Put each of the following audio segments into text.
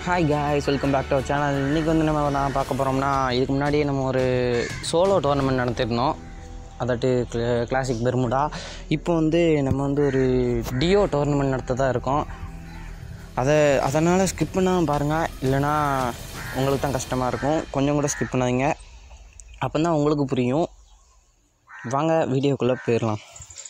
hi guys welcome back to our channel இன்றைக்கி வந்து நம்ம நான் பார்க்க போகிறோம்னா இதுக்கு முன்னாடியே நம்ம ஒரு சோலோ டோர்னமெண்ட் நடத்திருந்தோம் அதாட்டு கிளாசிக் பெர்முடா இப்போ வந்து நம்ம வந்து ஒரு டியோ டோர்னமெண்ட் நடத்த தான் இருக்கோம் அதை அதனால் ஸ்கிப் பண்ணாமல் பாருங்கள் இல்லைனா உங்களுக்கு தான் கஷ்டமாக இருக்கும் கொஞ்சம் கூட ஸ்கிப் பண்ணாதீங்க அப்போ தான் உங்களுக்கு புரியும் வாங்க வீடியோக்குள்ளே போயிடலாம்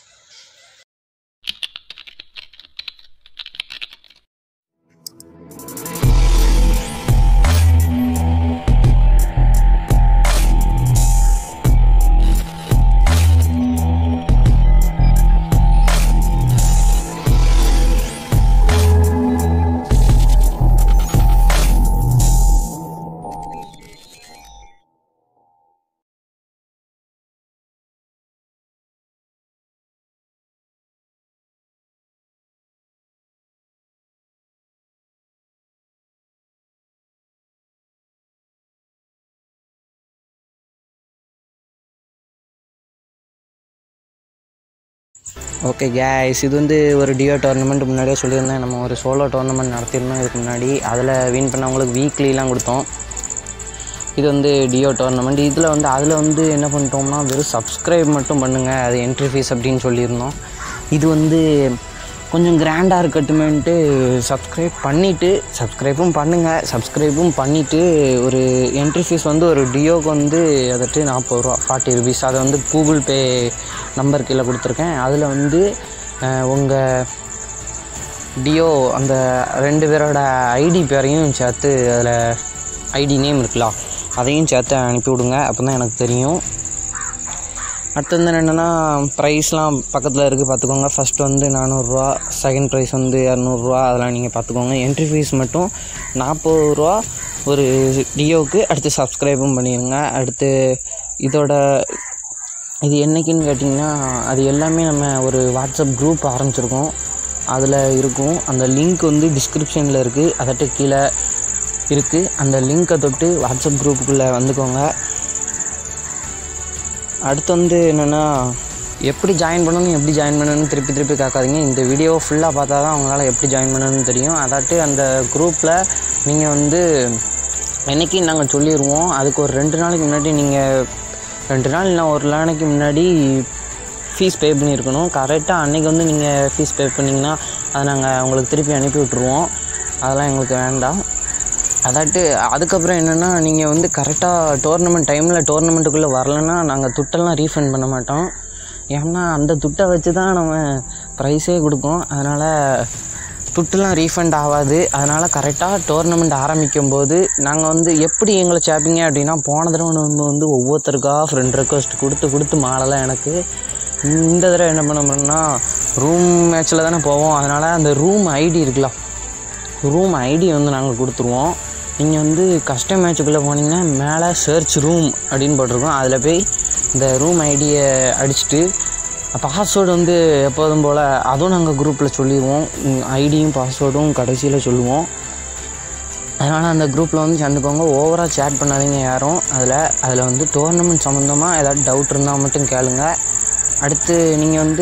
ஓகே கேஸ் இது வந்து ஒரு டியோ டோர்னமெண்ட் முன்னாடியே சொல்லியிருந்தேன் நம்ம ஒரு சோலோ டோர்னமெண்ட் நடத்தியிருந்தோம் இதுக்கு முன்னாடி அதில் வின் பண்ணவங்களுக்கு வீக்லிலாம் கொடுத்தோம் இது வந்து டியோ டோர்னமெண்ட் இதில் வந்து அதில் வந்து என்ன பண்ணிட்டோம்னா வெறும் சப்ஸ்கிரைப் மட்டும் பண்ணுங்கள் அது என்ட்ரி ஃபீஸ் அப்படின்னு சொல்லியிருந்தோம் இது வந்து கொஞ்சம் கிராண்டாக இருக்கட்டுமேன்ட்டு சப்ஸ்கிரைப் பண்ணிவிட்டு சப்ஸ்கிரைப்பும் பண்ணுங்கள் சப்ஸ்கிரைப்பும் பண்ணிவிட்டு ஒரு என்ட்ரி ஃபீஸ் வந்து ஒரு டியோக்கு வந்து அதட்டு நாற்பது ரூபா ஃபார்ட்டி ருபீஸ் அதை வந்து கூகுள் பே நம்பர் கீழே கொடுத்துருக்கேன் அதில் வந்து உங்கள் டியோ அந்த ரெண்டு பேரோட ஐடி பேரையும் சேர்த்து அதில் ஐடி நேம் இருக்குல்ல அதையும் சேர்த்து அனுப்பி விடுங்க அப்போ தான் எனக்கு தெரியும் அடுத்து வந்து என்னென்னா ப்ரைஸ்லாம் பக்கத்தில் இருக்குது பார்த்துக்கோங்க ஃபஸ்ட் வந்து நானூறுரூவா செகண்ட் ப்ரைஸ் வந்து இரநூறுவா அதெல்லாம் நீங்கள் பார்த்துக்கோங்க என்ட்ரி ஃபீஸ் மட்டும் நாற்பது ரூபா ஒரு டியோவுக்கு அடுத்து சப்ஸ்கிரைபும் பண்ணிடுங்க அடுத்து இதோட இது என்றைக்குன்னு கேட்டிங்கன்னா அது எல்லாமே நம்ம ஒரு வாட்ஸ்அப் குரூப் ஆரம்பிச்சிருக்கோம் அதில் இருக்கும் அந்த லிங்க் வந்து டிஸ்கிரிப்ஷனில் இருக்குது அதட்டு கீழே இருக்குது அந்த லிங்க்கை தொட்டு வாட்ஸ்அப் குரூப்புக்குள்ளே வந்துக்கோங்க அடுத்து வந்து என்னென்னா எப்படி ஜாயின் பண்ணணும் எப்படி ஜாயின் பண்ணணும்னு திருப்பி திருப்பி கேட்காதீங்க இந்த வீடியோவை ஃபுல்லாக பார்த்தா தான் அவங்களால எப்படி ஜாயின் பண்ணணும்னு தெரியும் அதாட்டு அந்த குரூப்பில் நீங்கள் வந்து என்றைக்கு நாங்கள் சொல்லிடுவோம் அதுக்கு ஒரு ரெண்டு நாளைக்கு முன்னாடி நீங்கள் ரெண்டு நாள் இல்லை ஒரு நாளைக்கு முன்னாடி ஃபீஸ் பே பண்ணியிருக்கணும் கரெக்டாக அன்றைக்கி வந்து நீங்கள் ஃபீஸ் பே பண்ணிங்கன்னா அதை நாங்கள் உங்களுக்கு திருப்பி அனுப்பி விட்ருவோம் அதெல்லாம் எங்களுக்கு வேண்டாம் அதாட்டு அதுக்கப்புறம் என்னென்னா நீங்கள் வந்து கரெக்டாக டோர்னமெண்ட் டைமில் டோர்னமெண்ட்டுக்குள்ளே வரலன்னா நாங்கள் துட்டெல்லாம் ரீஃபண்ட் பண்ண மாட்டோம் ஏன்னா அந்த துட்டை வச்சு தான் நம்ம ப்ரைஸே கொடுப்போம் அதனால் துட்டுலாம் ரீஃபண்ட் ஆகாது அதனால் கரெக்டாக டோர்னமெண்ட் ஆரம்பிக்கும் போது நாங்கள் வந்து எப்படி எங்களை சேப்பிங்க அப்படின்னா போன தடவை நம்ம வந்து ஒவ்வொருத்தருக்கா ஃப்ரெண்ட் ரெக்வஸ்ட் கொடுத்து கொடுத்து மாலலாம் எனக்கு இந்த தடவை என்ன பண்ண போகிறோம்னா ரூம் மேட்ச்சில் தானே போவோம் அதனால் அந்த ரூம் ஐடி இருக்கலாம் ரூம் ஐடி வந்து நாங்கள் கொடுத்துருவோம் நீங்கள் வந்து கஸ்டம் மேட்சுக்குள்ளே போனீங்கன்னா மேலே சர்ச் ரூம் அப்படின்னு போட்டிருக்கோம் அதில் போய் இந்த ரூம் ஐடியை அடிச்சுட்டு பாஸ்வேர்டு வந்து எப்போதும் போல் அதுவும் நாங்கள் குரூப்பில் சொல்லிடுவோம் ஐடியும் பாஸ்வேர்டும் கடைசியில் சொல்லுவோம் அதனால் அந்த குரூப்பில் வந்து சேர்ந்துக்கோங்க ஓவராக சேட் பண்ணாதீங்க யாரும் அதில் அதில் வந்து டோர்னமெண்ட் சம்மந்தமாக ஏதாவது டவுட் இருந்தால் மட்டும் கேளுங்க அடுத்து நீங்கள் வந்து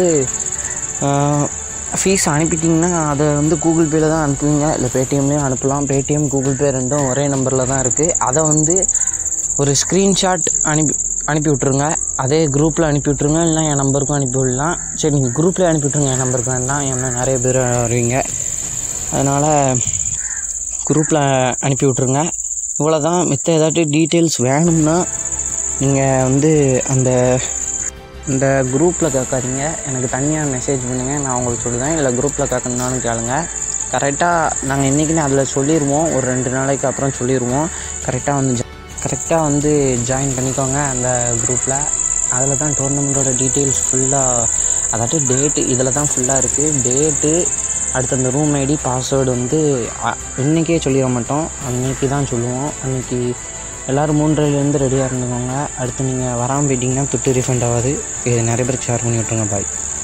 ஃபீஸ் அனுப்பிட்டிங்கன்னா அதை வந்து கூகுள் பேயில் தான் அனுப்புவீங்க இல்லை பேடிஎம்லேயும் அனுப்பலாம் பேடிஎம் கூகுள் பே ரெண்டும் ஒரே நம்பரில் தான் இருக்குது அதை வந்து ஒரு ஸ்க்ரீன்ஷாட் அனுப்பி அனுப்பி விட்ருங்க அதே குரூப்பில் அனுப்பி விட்ருங்க இல்லைனா என் நம்பருக்கும் அனுப்பி விடலாம் சரி நீங்கள் குரூப்லேயே அனுப்பி விட்ருங்க என் நம்பருக்கு வேண்டாம் ஏன்னா நிறைய பேர் வருவீங்க அதனால் குரூப்பில் அனுப்பி விட்ருங்க இவ்வளோ தான் மித்த ஏதாட்டு டீட்டெயில்ஸ் வேணும்னா நீங்கள் வந்து அந்த இந்த குரூப்பில் கேட்காதீங்க எனக்கு தனியாக மெசேஜ் பண்ணுங்கள் நான் உங்களுக்கு சொல்லுவேன் இல்லை குரூப்பில் கேட்கணுன்னாலும் கேளுங்க கரெக்டாக நாங்கள் இன்றைக்கினே அதில் சொல்லிடுவோம் ஒரு ரெண்டு நாளைக்கு அப்புறம் சொல்லிடுவோம் கரெக்டாக வந்து கரெக்டாக வந்து ஜாயின் பண்ணிக்கோங்க அந்த குரூப்பில் அதில் தான் டோர்னமெண்ட்டோட டீட்டெயில்ஸ் ஃபுல்லாக அதாட்டு டேட்டு இதில் தான் ஃபுல்லாக இருக்குது டேட்டு அடுத்து அந்த ரூம் ஐடி பாஸ்வேர்டு வந்து இன்றைக்கே சொல்லிட மாட்டோம் அன்றைக்கி தான் சொல்லுவோம் அன்றைக்கி எல்லோரும் மூன்றரைலேருந்து ரெடியாக இருந்துக்கோங்க அடுத்து நீங்கள் வராமல் போயிட்டீங்கன்னா துட்டு ரீஃபண்ட் ஆகாது இது நிறைய பேருக்கு ஷேர் பண்ணி விட்ருங்க பாய்